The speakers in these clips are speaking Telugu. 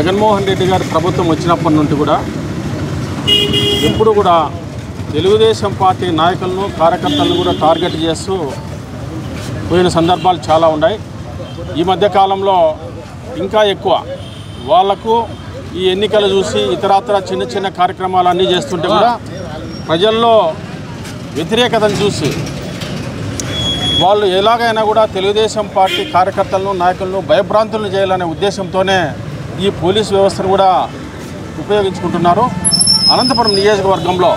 జగన్మోహన్ రెడ్డి గారి ప్రభుత్వం వచ్చినప్పటి నుండి కూడా ఎప్పుడు కూడా తెలుగుదేశం పార్టీ నాయకులను కార్యకర్తలను కూడా టార్గెట్ చేస్తూ పోయిన సందర్భాలు చాలా ఉన్నాయి ఈ మధ్య కాలంలో ఇంకా ఎక్కువ వాళ్లకు ఈ ఎన్నికలు చూసి ఇతరత్ర చిన్న చిన్న కార్యక్రమాలు అన్నీ చేస్తుంటే కూడా ప్రజల్లో వ్యతిరేకతను చూసి వాళ్ళు ఎలాగైనా కూడా తెలుగుదేశం పార్టీ కార్యకర్తలను నాయకులను భయభ్రాంతులను చేయాలనే ఉద్దేశంతోనే ఈ పోలీస్ వ్యవస్థను కూడా ఉపయోగించుకుంటున్నారు అనంతపురం నియోజకవర్గంలో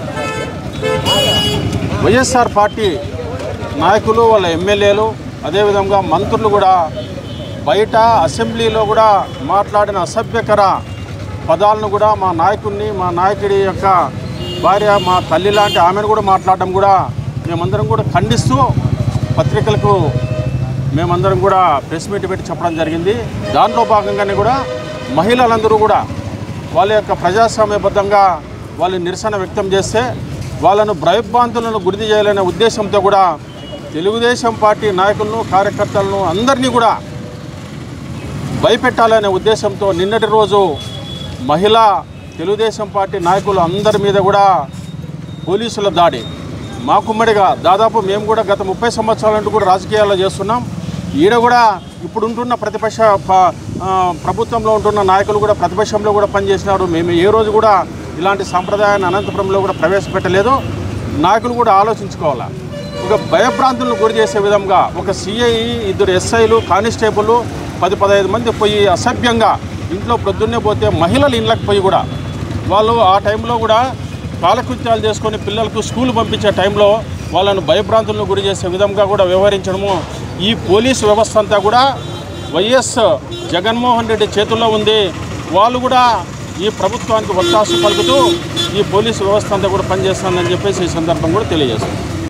వైఎస్ఆర్ పార్టీ నాయకులు వాళ్ళ ఎమ్మెల్యేలు అదేవిధంగా మంత్రులు కూడా బయట అసెంబ్లీలో కూడా మాట్లాడిన అసభ్యకర పదాలను కూడా మా నాయకుడిని మా నాయకుడి యొక్క భార్య మా తల్లి లాంటి ఆమెను కూడా మాట్లాడడం కూడా మేమందరం కూడా ఖండిస్తూ పత్రికలకు మేమందరం కూడా ప్రెస్ మీట్ పెట్టి చెప్పడం జరిగింది దాంట్లో భాగంగానే కూడా మహిళలందరూ కూడా వాళ్ళ యొక్క ప్రజాస్వామ్యబద్ధంగా వాళ్ళు నిరసన వ్యక్తం చేస్తే వాళ్ళను భయభ్రాంతులను గుర్తు చేయాలనే ఉద్దేశంతో కూడా తెలుగుదేశం పార్టీ నాయకులను కార్యకర్తలను అందరినీ కూడా భయపెట్టాలనే ఉద్దేశంతో నిన్నటి రోజు మహిళా తెలుగుదేశం పార్టీ నాయకులు అందరి మీద కూడా పోలీసుల దాడి మా కుమ్మడిగా దాదాపు మేము కూడా గత ముప్పై సంవత్సరాల నుండి కూడా రాజకీయాల్లో చేస్తున్నాం ఈడ కూడా ఇప్పుడు ఉంటున్న ప్రతిపక్ష ప- ఆ, ప్రభుత్వంలో ఉంటున్న నాయకులు కూడా ప్రతిపక్షంలో కూడా పనిచేసినారు మేము ఏ రోజు కూడా ఇలాంటి సాంప్రదాయాన్ని అనంతపురంలో కూడా ప్రవేశపెట్టలేదు నాయకులు కూడా ఆలోచించుకోవాలా ఒక భయభ్రాంతులను గురి చేసే విధంగా ఒక సిఐ ఇద్దరు ఎస్ఐలు కానిస్టేబుల్ పది పదహైదు మంది పోయి అసభ్యంగా ఇంట్లో ప్రొద్దున్నే పోతే మహిళలు ఇళ్ళకి పోయి కూడా వాళ్ళు ఆ టైంలో కూడా కాలకృత్యాలు చేసుకొని పిల్లలకు స్కూల్ పంపించే టైంలో వాళ్ళను భయభ్రాంతులను గురి చేసే విధంగా కూడా వ్యవహరించడము ఈ పోలీసు వ్యవస్థ అంతా కూడా వైఎస్ జగన్మోహన్ రెడ్డి చేతుల్లో ఉంది వాళ్ళు కూడా ఈ ప్రభుత్వానికి ఒత్తాసు పలుకుతూ ఈ పోలీసు వ్యవస్థ అంతా కూడా పనిచేస్తుందని చెప్పేసి ఈ సందర్భం కూడా తెలియజేస్తుంది